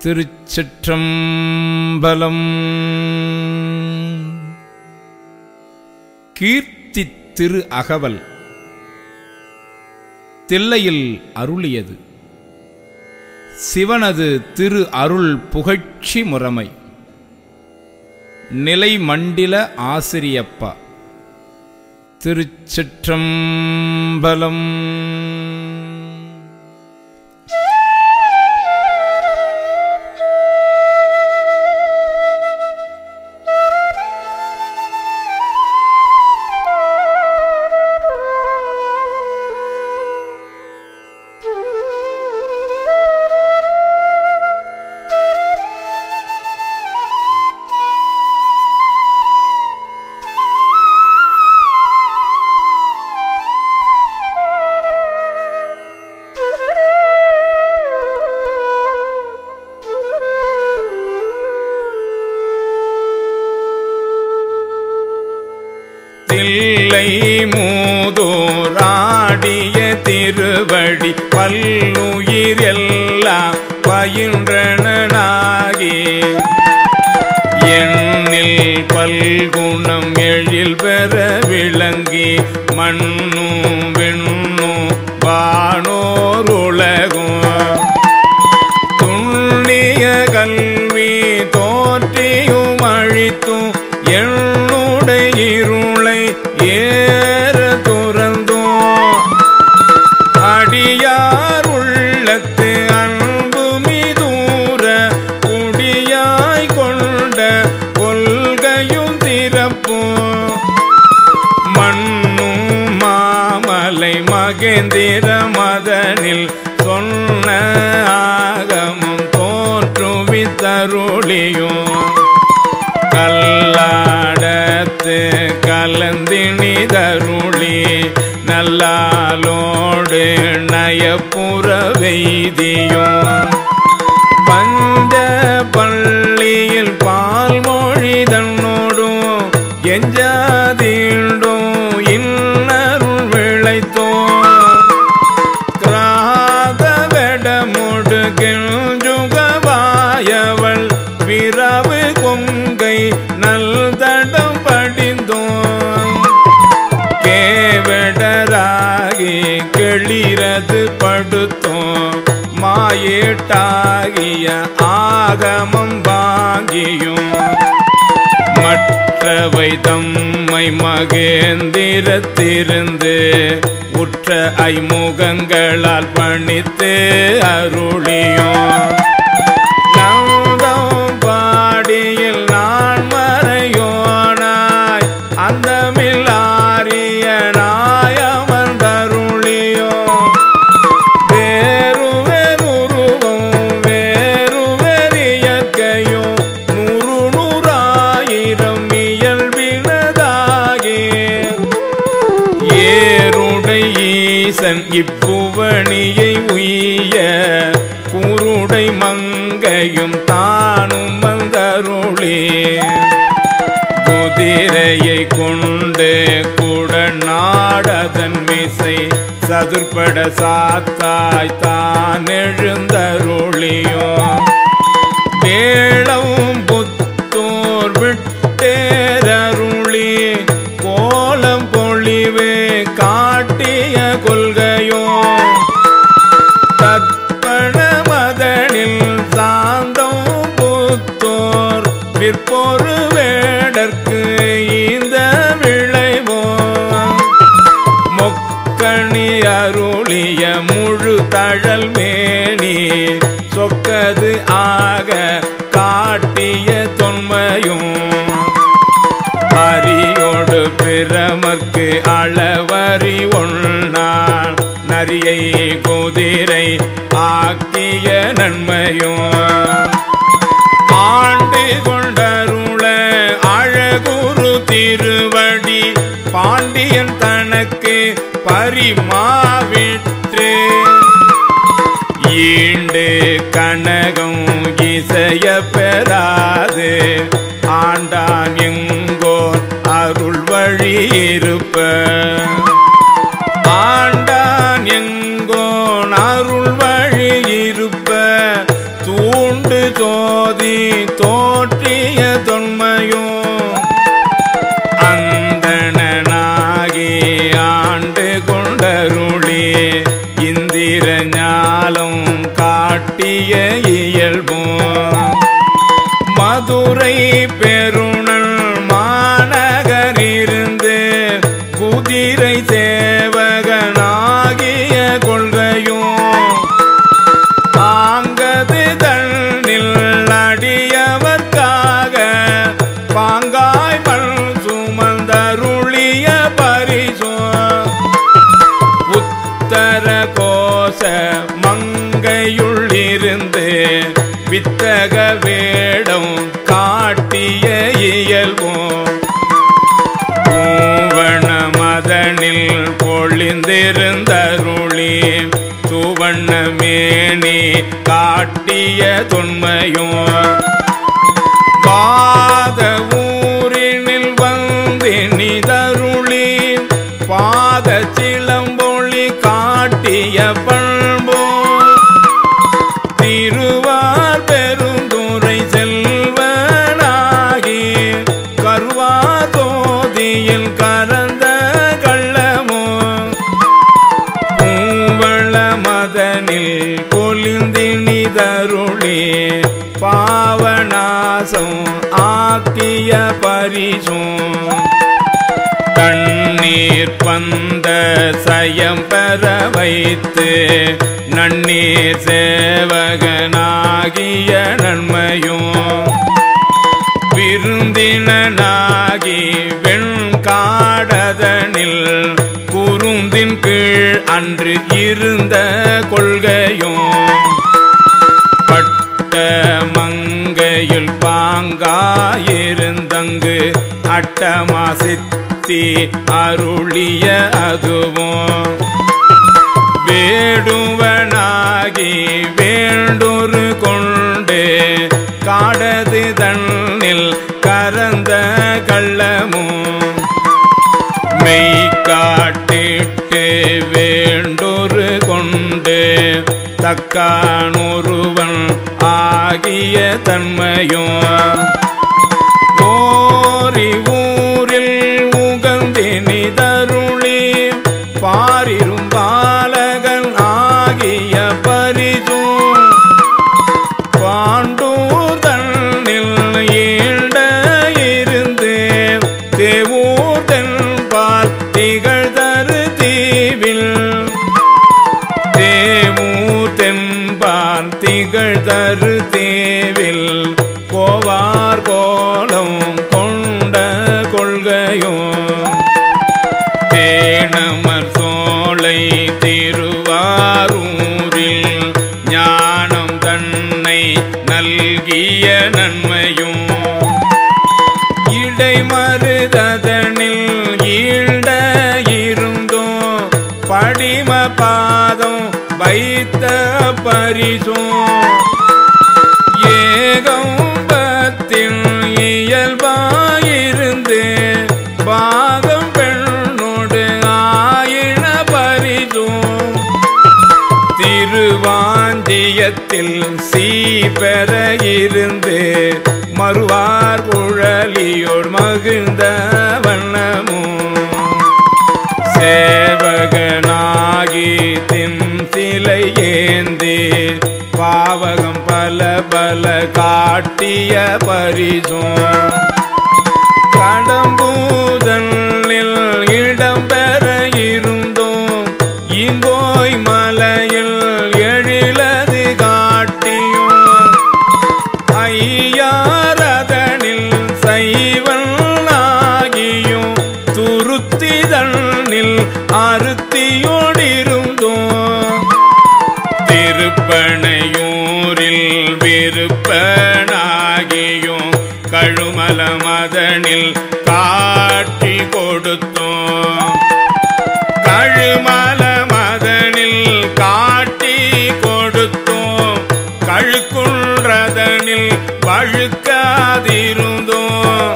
திருச்சிற்றம்பலம் கீர்த்தி திரு அகவல் தில்லையில் அருளியது சிவனது திரு அருள் புகழ்ச்சி முறைமை நிலை மண்டில ஆசிரியப்பா திருச்சிற்றம்பலம் தில்லை மூதோராடிய திருவடி பல்லுயிர் எல்லாம் பயின்றனாகி எண்ணில் பல்குணம் எழில் பெற விளங்கி மண்ணும் விண்ணும் வானோர் உலகும் துண்ணிய கல்வி தோற்றியும் அழித்தும் என்னுடைய இருளை ஏற துறந்தோம் அடியார் உள்ளத்து அன்பு மிதூர குடியாய் கொண்ட கொள்கையும் திறப்பும் மண்ணும் மாமலை மகேந்திர மதனில் சொன்ன ஆகமும் தோற்றுவித்தருளியும் கல்லாடத்து கலந்தினிதருளி நல்லாலோடு நயப்புற வெய்தியும் பஞ்ச பள்ளியில் பால்மொழி தன்னோடும் எஞ்சாதீண்டும் இன்னருள் விளைத்தோம் கிராத வெடமுடு கெஞ்சுகவாயவள் விரவு கொங்கை நல் தடம் படிந்தோம் கேவடராகி கிளிரது படுத்தோம் மாயேட்டாகிய ஆகமம் வாங்கியும் மற்றவை தம்மை மகேந்திரத்திருந்து உற்ற ஐமுகங்களால் பணித்து அருளியும் நந்தம் பாடியில் நான் மறையோனாய் அந்தமில் ஆரிய நாயமர்ந்தருளியோ வேறு வேறுருவம் வேறு வெறியற்கையும் நூறு நூறாயிரம் இயல்பினதாகி ஏருடை ஈசன் இப்புவணியை உய்ய குருடை மங்கையும் தானும் வந்தருளே குதிரையை கொண்டு கூட நாடதன் மிசை சதுர்பட சாத்தாய் தான் எழுந்தருளியோ வேளவும் புத்தோர் விட்டேரருளி கோலம் பொழிவு காட்டிய கொள்கையோ தற்பண மதனில் சாந்தம் புத்தோர் விற்பொரு வேடற்கு இந்த விளைவோ மொக்கணி அருளிய முழு தழல் மேனி சொக்கது ஆக காட்டிய தொன்மையும் அரியோடு பிரமர்க்கு அளவறி ஒன்னான் நரியை குதிரை ஆக்கிய நன்மையும் ஆண்டு கொண்டருள அழகுரு திருவடி பாண்டியன் தனக்கு பரிமாவிற்று ஈண்டு கனகம் இசைய பெறாது ஆண்டான் எங்கோர் அருள் வழி இருப்ப ஆண்டான் எங்கோன் அருள் வழி இருப்ப தூண்டு சோதி தோற்றிய தொன்மையும் அந்தணனாகி ஆண்டு கொண்டருளி இந்திர ஞாலம் காட்டிய இயல்பும் மதுரை பெருணல் மாநகரிருந்து குதிரை சேவகனாகிய கொள்கையும் ஆங்கது தன்னில் அடியவர்க்காக பாங்காய் மண் சுமந்தருளிய பரிசோ உத்தர கோச மங்கையுள்ளிருந்து வித்தக வேடம் காட்டிய இயல்போம் பூவண மதனில் பொழிந்திருந்தருளி சுவண்ண மேனி காட்டிய தொன்மையும் பாத ஊரினில் வந்தினிதருளி பாத சிலம்பொழி காட்டிய பண்போ திருவார் பெருந்துரை செல்வனாகி கருவா தோதியில் கரந்த கள்ளமோ பூவள மதனில் கொலிந்தினிதருளி பாவநாசம் ஆக்கிய பரிசும் தண்ணீர் பந்த சயம் பெற வைத்து நன்னீர் சேவகனாகிய நன்மையும் விருந்தினனாகி வெண்காடதனில் குறுந்தின் கீழ் அன்று இருந்த கொள்கையும் பட்ட மங்கையில் பாங்காயிருந்தங்கு அட்டமா சித்தி அருளிய அதுவும் வேடுவனாகி வேண்டொரு கொண்டு காடது தன்னில் கரந்த கள்ளமும் மெய் காட்டிட்டு வேண்டொரு கொண்டு தக்கானொருவன் ஆகிய தன்மையும் ஓரி ஊரில் உகந்தினிதருளி பாரிரும் பாலகன் ஆகிய பரிசும் பாண்டூர் தன்னில் ஈண்ட இருந்து தேவூர் தென்பால் திகழ்தரு தீவில் தேவூர் தென்பால் திகழ்தரு தேவில் கோவார் கோலம் கொண்ட கொள்கையும் தேனமர் சோலை திருவாரூரில் ஞானம் தன்னை நல்கிய நன்மையும் இடைமருதனில் ஈண்ட இருந்தோம் படிம பாதம் வைத்த பரிசும் ஏகம்பத்தின் இயல்பாயிருந்து பாகம் பெண்ணோடு ஆயின பரிசும் திருவாஞ்சியத்தில் சீபெற இருந்து மறுவார் குழலியோர் மகிழ்ந்த வண்ணமும் சேவகனாகி தின் சிலை ஏந்தி பாவகம் பல பல காட்டிய பரிசும் கடம்பூதனில் இடம்பெற இருந்தோம் இங்கோய் மலையில் எழிலது காட்டியும் ஐயாரதனில் சைவன் ஆகியும் துருத்திதனில் அறுத்தியோடிருந்தோம் திருப்பனையூரில் விருப்பனாகியும் கழுமல மதனில் காட்டி கொடுத்தோம் கழுமல மதனில் காட்டி கொடுத்தோம் கழுக்குன்றதனில் வழுக்காதிருந்தோம்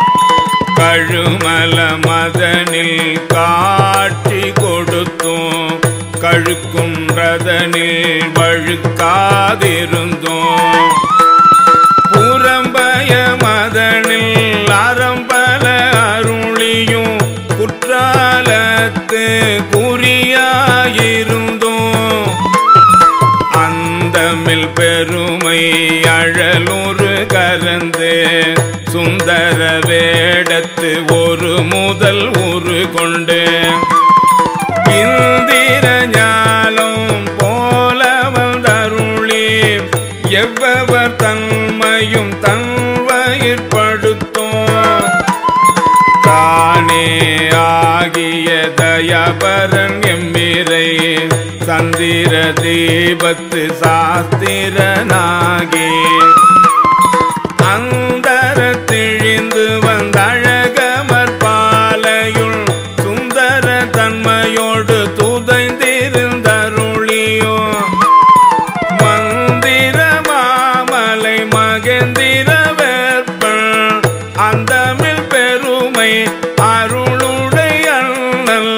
கழுமல மதனில் காட்டி கொடுத்தோம் கழுக்குன்றதனில் வழுக்காதிருந்தோம் குறியாயிருந்தோம் அந்தமில் பெருமை அழலுரு கலந்து சுந்தர வேடத்து ஒரு முதல் உரு கொண்டு இந்திர ஞானம் போல வந்தருளி எவ்வவர் தன்மையும் தன்வயிற்படுத்தோம் தானே ஆகிய தயபரன் எம்மிரை சந்திர தீபத்து சாஸ்திரனாகி அந்தரத்திழிந்து வந்தழகமர் பாலையுள் சுந்தர தன்மையோடு துதைந்திருந்தருளியோ மந்திர மாமலை மகேந்திர வேற்பன் அந்தமில் பெருமை அருளுடைய அண்ணல்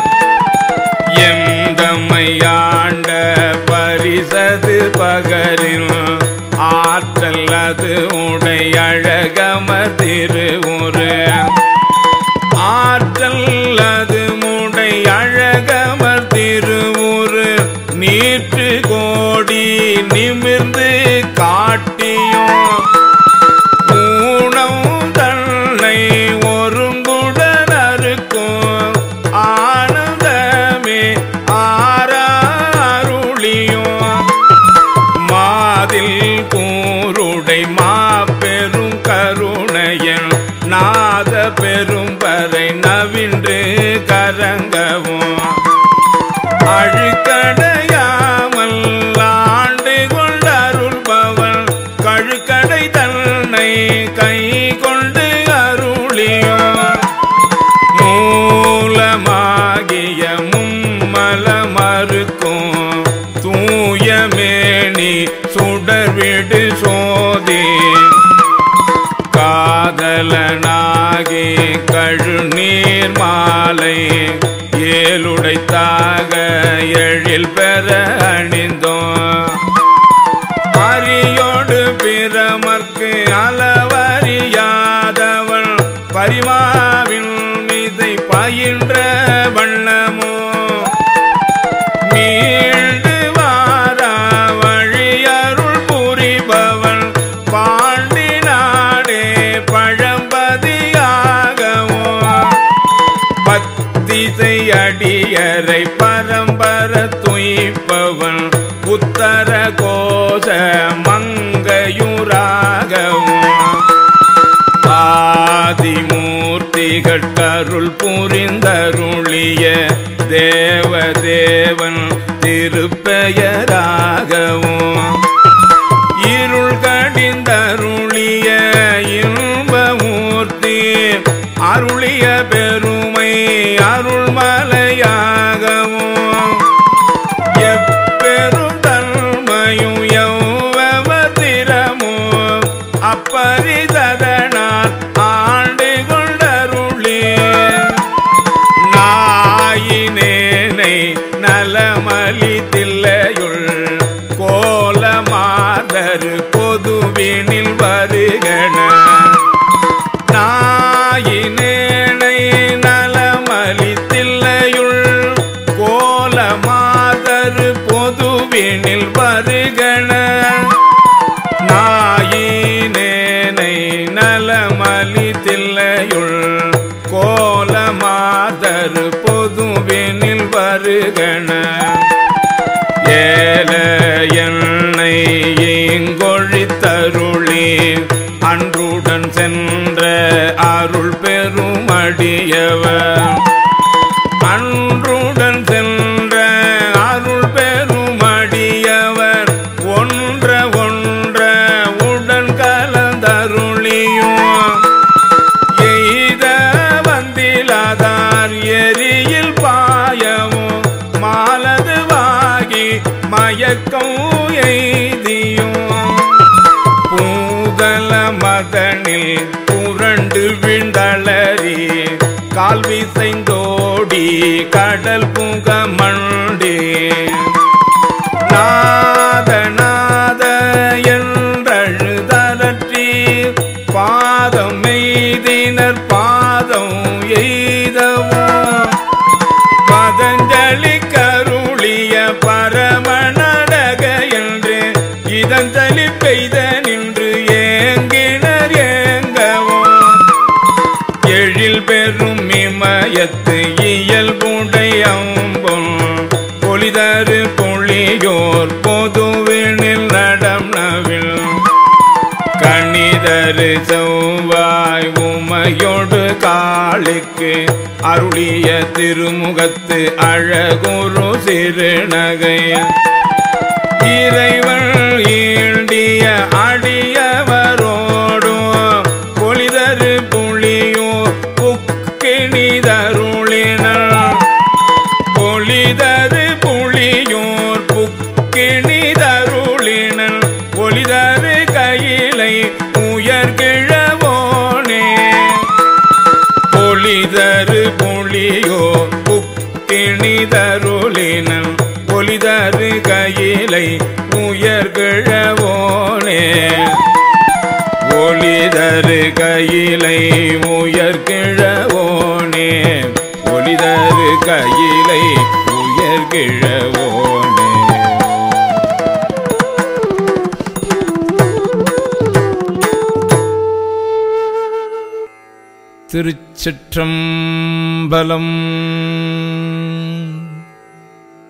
எந்தமையாண்ட பரிசது பகரில் ஆற்றல் அது உடை அழகம திருவுரு ஆற்றல் அது முடை அழகமர் திருவுரு நீற்று கோடி நிமிர்ந்து காட்டியும் ஊனம் தன்னை ஒருங்குடன் அறுக்கும் ஆனந்தமே ஆறாருளியும் மாதில் கூருடை மாபெரும் கருணையன் நாத பெரும்பறை நவின்று கரங்கவும் அழுக்கடையாமல் ஆண்டு கொண்டருள்பவன் கழுக்கடை தன்னை கை கொண்டு அருளியும் மூலமாகிய மும்மல மறுக்கும் தூயமேனி சுடர்விடு சோதி காதலனாகி கழுநீர் மாலை ஏழுடைத்தாக எழில் பெற அணிந்தோம் அரியோடு பிரமர்க்கு அளவறியாதவன் பரிமாவின் மீதை பயின்ற வண்ணமோ மீண்டு வாரா வழியருள் புரிபவன் பாண்டி நாடே பழம்பதியாகவும் பத்திசை அடியரை பரம்பர துய்ப்பவன் உத்தர கோஷ மங்கையுராகவும் ஆதிமூர்த்திகள் கருள் புரிந்தருளிய தேவதேவன் திருப்பெயராகவும் இருள் கடிந்தருளிய இன்பமூர்த்தி அருளிய பெருமை அருள்மலையாகவும் எப்பெரும் தன்மையும் எவ்வவதிரமோ அப்பரிததனால் ஆண்டு கொண்டருளே நாயினேனை நலமலி தில்லையுள் கோலமாதரு பொதுவினில் வருகண நாயினேனை நலமலி தில்லையுள் கோலமாதரு பொதுவினில் வருகண நாயினேனை நலமலி தில்லையுள் கோலமாதரு பொதுவினில் வருகண ஏல என்னை இங்கொழித்தருளி அன்றுடன் சென்ற அருள் பெருமடியவர் அன்றுடன் சென்ற அருள் பெருமடியவர் ஒன்ற ஒன்ற உடன் கலந்தருளியும் எய்த வந்திலாதார் எரியில் பாயவும் மாலதுவாகி மயக்கம் எய்தியும் பூதல மதனில் புரண்டு விண்டளறி கால் விசைந்தோடி கடல் புக மண்டே நாத நாத என்றழுதலற்றி பாதம் எய்தினர் பாதம் எய்தவும் அஞ்சலி பெய்த நின்று ஏங்கினர் ஏங்கவோ எழில் பெரும் இமயத்து இயல்புடை அம்பும் பொலிதரு பொழியோர் பொதுவினில் நடம் நவில் கணிதரு செவ்வாய் உமையொடு காளிக்கு அருளிய திருமுகத்து அழகுரு சிறுநகை இறைவன் ஈண்டிய அடியவரோடும் பொலிதரு புளியோ புக்கிணிதருளினர் பொலிதரு புளியோர் புக்கிணிதருளினர் பொலிதரு கையிலை உயர்கிழவோனே பொலிதரு புளியோ புக்கிணிதருளினம் பொலிதரு கையிலை உயர்கிழவோனே ஒளிதரு கையிலை உயர்கிழவோனே ஒளிதரு கையிலை உயர்கிழவோனே திருச்சிற்றம்பலம்